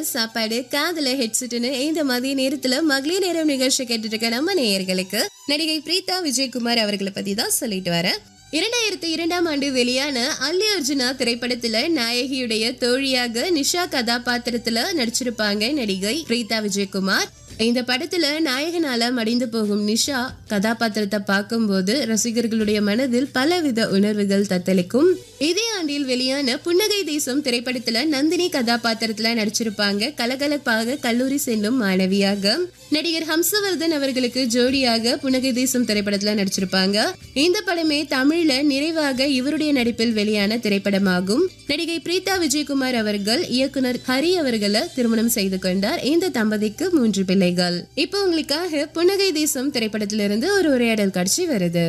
சாப்பாடு காதல ஹெட்செட்னு இந்த மதிய நேரத்துல மகளிர் நேரம் நிகழ்ச்சி கேட்டுட்டு இருக்க நம்ம நேயர்களுக்கு நடிகை பிரீதா விஜயகுமார் அவர்களை பத்தி தான் சொல்லிட்டு வரேன் இரண்டாயிரத்தி இரண்டாம் ஆண்டு வெளியான அல்லி அர்ஜுனா திரைப்படத்துல நாயகியுடைய தோழியாக நிஷா கதாபாத்திரத்துல நடிச்சிருப்பாங்க நடிகை பிரீதா விஜயகுமார் இந்த படத்துல நாயகனால மடிந்து போகும் நிஷா கதாபாத்திரத்தை பார்க்கும்போது ரசிகர்களுடைய மனதில் பலவித உணர்வுகள் தத்தளிக்கும் இதே ஆண்டில் வெளியான புன்னகை தேசம் திரைப்படத்துல நந்தினி கதாபாத்திரத்துல நடிச்சிருப்பாங்க கலகலப்பாக கல்லூரி செல்லும் மாணவியாக நடிகர் ஹம்சவர்தன் அவர்களுக்கு ஜோடியாக புன்னகை தேசம் திரைப்படத்துல நடிச்சிருப்பாங்க இந்த படமே தமிழ்ல நிறைவாக இவருடைய நடிப்பில் வெளியான திரைப்படமாகும் நடிகை பிரீதா விஜயகுமார் அவர்கள் இயக்குனர் ஹரி அவர்களை திருமணம் செய்து கொண்டார் இந்த தம்பதிக்கு மூன்று பிள்ளைகள் இப்போ உங்களுக்காக புன்னகை தேசம் திரைப்படத்திலிருந்து ஒரு உரையாடல் காட்சி வருது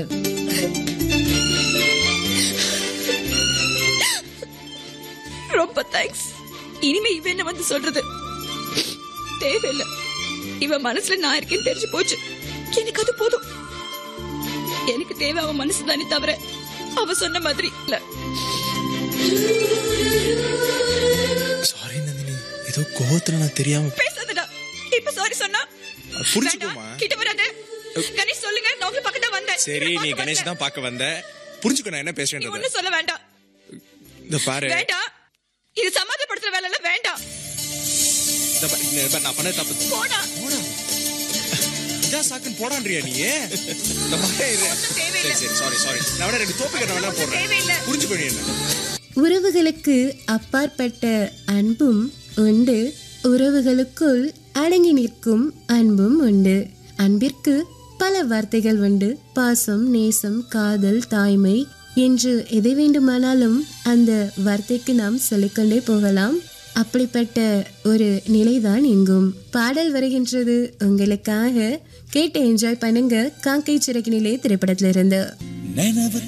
ரொம்ப தேங்க்ஸ் இனிமே இவ என்ன வந்து சொல்றது தேவையில்ல இவ மனசுல நான் இருக்கேன்னு தெரிஞ்சு போச்சு எனக்கு அது போதும் எனக்கு தேவை அவ மனசு தானே தவிர அவ சொன்ன மாதிரி இல்ல சாரி நந்தினி ஏதோ கோவத்துல நான் தெரியாம பேசாதடா இப்ப சாரி சொன்னா புரிஞ்சுக்கோமா வேண்டாம், கிட்ட வராத கணேஷ் சொல்லுங்க நான் உங்களை பக்கத்துல வந்தேன் சரி இவரை நீ பார்க்க கணேஷ் வந்தேன். தான் பார்க்க வந்த புரிஞ்சுக்கோ நான் என்ன நீ பேசுறேன்றத ஒண்ணும் சொல்ல வேண்டாம் இந்த பாரு வேண்டாம் இது சமாதானப்படுத்துற வேலை எல்லாம் வேண்டாம் இந்த பாரு, இந்த பாரு, நான் பண்ண தப்பு போடா போடா இதான் சாக்குன்னு போடான்றியா நீ இந்த பாரு, இரு. ஒண்ணும் தேவையில்ல. சரி சரி சாரி சாரி நான் வேணா ரெண்டு தோப்பு கட்ட வேணா போடுறேன் தேவையில்ல. புரிஞ்சுக்கோ நீ என்ன உறவுகளுக்கு அப்பாற்பட்ட அன்பும் உண்டு உறவுகளுக்குள் அடங்கி நிற்கும் அன்பும் உண்டு அன்பிற்கு பல வார்த்தைகள் உண்டு பாசம் நேசம் காதல் தாய்மை என்று எதை வேண்டுமானாலும் அந்த வார்த்தைக்கு நாம் சொல்லிக்கொண்டே போகலாம் அப்படிப்பட்ட ஒரு நிலைதான் இங்கும் பாடல் வருகின்றது உங்களுக்காக கேட்டு என்ஜாய் பண்ணுங்க காக்கை சிறகு நிலை திரைப்படத்திலிருந்து நினைவு